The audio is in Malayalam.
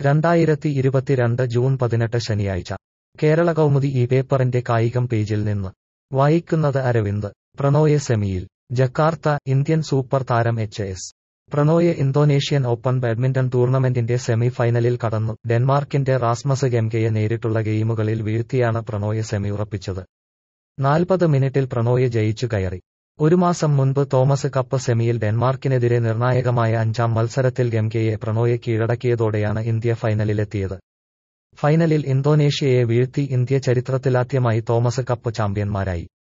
രണ്ടായിരത്തി ഇരുപത്തിരണ്ട് ജൂൺ പതിനെട്ട് ശനിയാഴ്ച കേരള കൗമുദി ഈ പേപ്പറിന്റെ കായികം പേജിൽ നിന്ന് വായിക്കുന്നത് അരവിന്ദ് പ്രണോയെ സെമിയിൽ ജക്കാർത്ത ഇന്ത്യൻ സൂപ്പർ താരം എച്ച് എസ് പ്രണോയെ ഇന്തോനേഷ്യൻ ഓപ്പൺ ബാഡ്മിന്റൺ ടൂർണമെന്റിന്റെ സെമി ഫൈനലിൽ കടന്നു ഡെൻമാർക്കിന്റെ റാസ്മസ് ഗെംകയെ നേരിട്ടുള്ള ഗെയിമുകളിൽ വീഴ്ത്തിയാണ് പ്രണോയെ സെമി ഉറപ്പിച്ചത് നാൽപ്പത് മിനിറ്റിൽ പ്രണോയെ ജയിച്ചു കയറി ഒരു മാസം മുൻപ് തോമസ് കപ്പ് സെമിയിൽ ഡെൻമാർക്കിനെതിരെ നിർണായകമായ അഞ്ചാം മത്സരത്തിൽ ഗെംകയെ പ്രണോയെ കീഴടക്കിയതോടെയാണ് ഇന്ത്യ ഫൈനലിലെത്തിയത് ഫൈനലിൽ ഇന്തോനേഷ്യയെ വീഴ്ത്തി ഇന്ത്യ ചരിത്രത്തിലാദ്യമായി തോമസ് കപ്പ് ചാമ്പ്യന്മാരായി